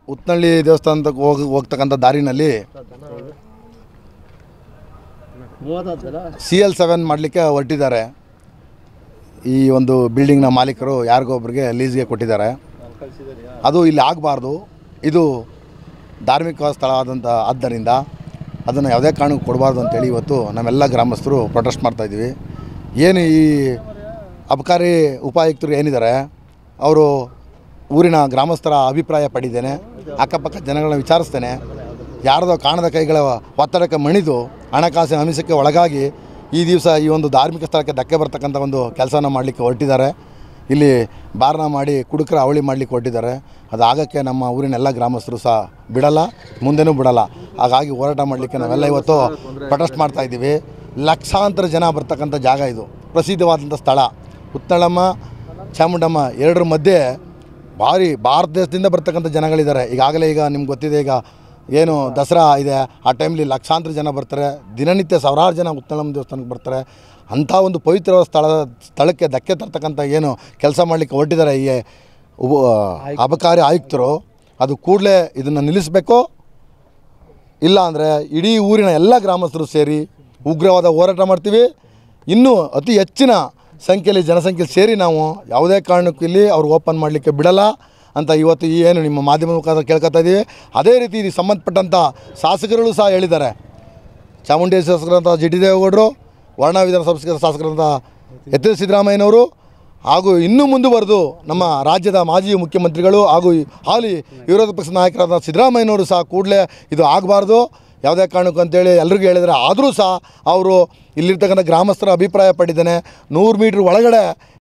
ಉತ್ನಳ್ಳಿ ದೇವಸ್ಥಾನಕ್ಕೆ ಹೋಗಿ ಹೋಗ್ತಕ್ಕಂಥ ದಾರಿನಲ್ಲಿ ಸಿ ಎಲ್ ಸೆವೆನ್ ಮಾಡಲಿಕ್ಕೆ ಹೊರಟಿದ್ದಾರೆ ಈ ಒಂದು ಬಿಲ್ಡಿಂಗ್ನ ಮಾಲೀಕರು ಯಾರಿಗೊಬ್ರಿಗೆ ಲೀಸ್ಗೆ ಕೊಟ್ಟಿದ್ದಾರೆ ಅದು ಇಲ್ಲಿ ಆಗಬಾರ್ದು ಇದು ಧಾರ್ಮಿಕ ಸ್ಥಳ ಆದಂಥ ಆದ್ದರಿಂದ ಅದನ್ನು ಯಾವುದೇ ಕಾರಣಕ್ಕೂ ಕೊಡಬಾರ್ದು ಅಂತೇಳಿ ಇವತ್ತು ನಮ್ಮೆಲ್ಲ ಗ್ರಾಮಸ್ಥರು ಪ್ರೊಟೆಸ್ಟ್ ಮಾಡ್ತಾಯಿದ್ದೀವಿ ಏನು ಈ ಅಬಕಾರಿ ಉಪಾಯುಕ್ತರು ಏನಿದ್ದಾರೆ ಅವರು ಊರಿನ ಗ್ರಾಮಸ್ಥರ ಅಭಿಪ್ರಾಯ ಪಡಿದ್ದೇನೆ ಅಕ್ಕಪಕ್ಕ ಜನಗಳನ್ನ ವಿಚಾರಿಸ್ತೇನೆ ಯಾರ್ದೋ ಕಾಣದ ಕೈಗಳ ಒತ್ತಡಕ್ಕೆ ಮಣಿದು ಹಣಕಾಸಿನ ಅಂಶಕ್ಕೆ ಒಳಗಾಗಿ ಈ ದಿವಸ ಈ ಒಂದು ಧಾರ್ಮಿಕ ಸ್ಥಳಕ್ಕೆ ಧಕ್ಕೆ ಬರ್ತಕ್ಕಂಥ ಒಂದು ಕೆಲಸನ ಮಾಡಲಿಕ್ಕೆ ಹೊರಟಿದ್ದಾರೆ ಇಲ್ಲಿ ಬಾರಣ ಮಾಡಿ ಕುಡುಕರ ಅವಳಿ ಮಾಡಲಿಕ್ಕೆ ಹೊರಟಿದ್ದಾರೆ ಅದು ಆಗಕ್ಕೆ ನಮ್ಮ ಊರಿನ ಎಲ್ಲ ಗ್ರಾಮಸ್ಥರು ಸಹ ಬಿಡಲ್ಲ ಮುಂದೆನೂ ಬಿಡಲ್ಲ ಹಾಗಾಗಿ ಹೋರಾಟ ಮಾಡಲಿಕ್ಕೆ ನಾವೆಲ್ಲ ಇವತ್ತು ಪ್ರೊಟೆಸ್ಟ್ ಮಾಡ್ತಾ ಇದ್ದೀವಿ ಲಕ್ಷಾಂತರ ಜನ ಬರ್ತಕ್ಕಂಥ ಜಾಗ ಇದು ಪ್ರಸಿದ್ಧವಾದಂಥ ಸ್ಥಳ ಉತ್ತಳಮ್ಮ ಚಾಮುಂಡಮ್ಮ ಎರಡರ ಮಧ್ಯೆ ಭಾರಿ ಭಾರತ ದೇಶದಿಂದ ಬರ್ತಕ್ಕಂಥ ಜನಗಳಿದ್ದಾರೆ ಈಗಾಗಲೇ ಈಗ ನಿಮ್ಗೆ ಗೊತ್ತಿದೆ ಈಗ ಏನು ದಸರಾ ಇದೆ ಆ ಟೈಮ್ಲಿ ಲಕ್ಷಾಂತರ ಜನ ಬರ್ತಾರೆ ದಿನನಿತ್ಯ ಸಾವಿರಾರು ಜನ ಉತ್ತಳಮ್ಮ ದೇವಸ್ಥಾನಕ್ಕೆ ಬರ್ತಾರೆ ಅಂಥ ಒಂದು ಪವಿತ್ರವಾದ ಸ್ಥಳ ಸ್ಥಳಕ್ಕೆ ಧಕ್ಕೆ ತರ್ತಕ್ಕಂಥ ಏನು ಕೆಲಸ ಮಾಡಲಿಕ್ಕೆ ಹೊರಟಿದ್ದಾರೆ ಈ ಉಪ ಅಬಕಾರಿ ಆಯುಕ್ತರು ಅದು ಕೂಡಲೇ ಇದನ್ನು ನಿಲ್ಲಿಸಬೇಕು ಇಲ್ಲ ಅಂದರೆ ಇಡೀ ಊರಿನ ಎಲ್ಲ ಗ್ರಾಮಸ್ಥರು ಸೇರಿ ಉಗ್ರವಾದ ಹೋರಾಟ ಮಾಡ್ತೀವಿ ಇನ್ನೂ ಅತಿ ಹೆಚ್ಚಿನ ಸಂಖ್ಯೆಯಲ್ಲಿ ಜನಸಂಖ್ಯೆ ಸೇರಿ ನಾವು ಯಾವುದೇ ಕಾರಣಕ್ಕೂ ಇಲ್ಲಿ ಅವ್ರು ಓಪನ್ ಮಾಡಲಿಕ್ಕೆ ಬಿಡಲ್ಲ ಅಂತ ಇವತ್ತು ಈ ಏನು ನಿಮ್ಮ ಮಾಧ್ಯಮದ ಮುಖಾಂತರ ಕೇಳ್ಕೊತಾ ಇದ್ದೀವಿ ಅದೇ ರೀತಿ ಇದಕ್ಕೆ ಸಂಬಂಧಪಟ್ಟಂಥ ಶಾಸಕರುಗಳು ಸಹ ಹೇಳಿದ್ದಾರೆ ಚಾಮುಂಡೇಶ್ವರಿ ಶಾಸಕರಂಥ ಜಿ ಟಿ ದೇವೇಗೌಡರು ವರ್ಣ ವಿಧಾನಸಭಾ ಶಾಸಕರಂಥ ಎಚ್ ಎಸ್ ಸಿದ್ದರಾಮಯ್ಯನವರು ಹಾಗೂ ಇನ್ನೂ ಮುಂದುವರೆದು ನಮ್ಮ ರಾಜ್ಯದ ಮಾಜಿ ಮುಖ್ಯಮಂತ್ರಿಗಳು ಹಾಗೂ ಈ ಹಾಲಿ ವಿರೋಧ ಪಕ್ಷದ ನಾಯಕರಾದ ಸಿದ್ದರಾಮಯ್ಯನವರು ಸಹ ಕೂಡಲೇ ಇದು ಆಗಬಾರ್ದು ಯಾವುದೇ ಕಾರಣಕ್ಕೂ ಅಂತೇಳಿ ಎಲ್ರಿಗೂ ಹೇಳಿದರೆ ಆದರೂ ಸಹ ಅವರು ಇಲ್ಲಿರ್ತಕ್ಕಂಥ ಗ್ರಾಮಸ್ಥರ ಅಭಿಪ್ರಾಯ ಪಟ್ಟಿದ್ದೇನೆ ನೂರು ಮೀಟ್ರ್ ಒಳಗಡೆ